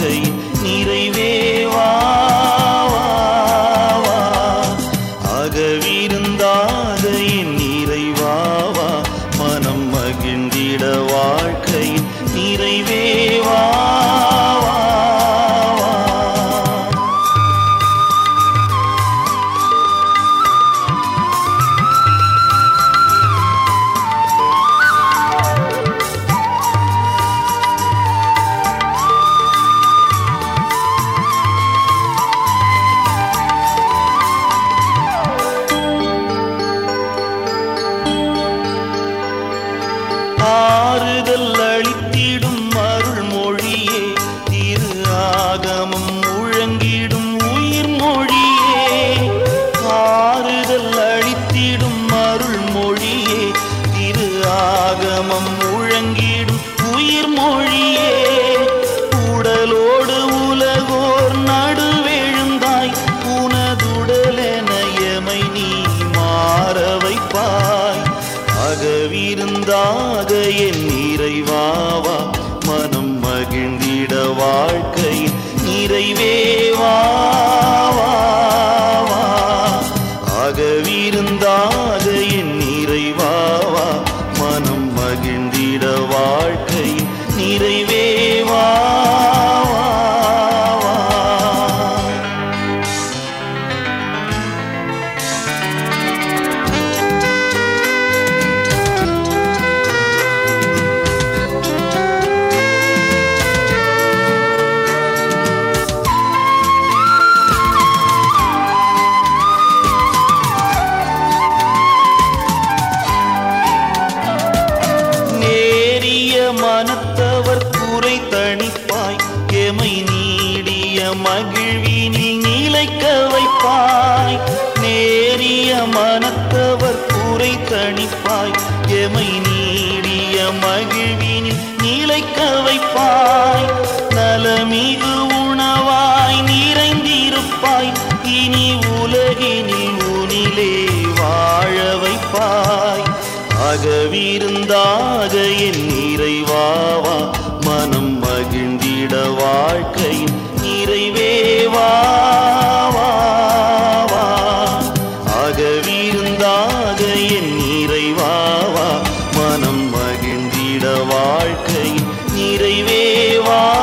வாழ்க்கை நிறைவே வா வா, வா. அகவிருந்தாக என் நிறைவாவா மனம் மகிழ்ந்திட வாழ்க்கை நிறைவே வா வா, வா. ஆறுதல் அளித்திடும் அருள் மொழியே திரு ஆகமம் முழங்கிடும் உயிர் மொழியே ஆறுதல் அளித்திடும் அருள் மொழியே திரு ஆகமம் முழங்கிடும் உயிர் மொழியே உடலோடு உலகோர் நடுவெழுந்தாய் உனதுடலெனயமை நீ மாற வைப்பாய் அகவிருந்தாக என் நிறைவாவா மனம் மகிழ்ந்திட வாழ்க்கை நிறைவே வா வா, வா. அகவிருந்தாக என் நிறைவாவா மனம் மகிழ்ந்திட வாழ்க்கை நிறைவே வா வா, வா. நேரிய மனத்தவர் குறை தணிப்பாய் எமை நீடிய மகிழ்வினில் நிலைக்க வைப்பாய் நேரிய மனத்தவர் குறை தணிப்பாய் எமை நீடிய மகிழ்வினில் நிலைக்க வைப்பாய் நலமிகு உணவாய் நிறைந்திருப்பாய் இனி உலகினில் உனிலே வாழ வைப்பாய் அகவிருந்தாக என் நிறைவாவா மனம் மகிழ்ந்திட வாழ்க்கை நிறைவே வா வா, வா. அகவிருந்தாக என் நிறைவாவா மனம் மகிழ்ந்திட வாழ்க்கை நிறைவே வா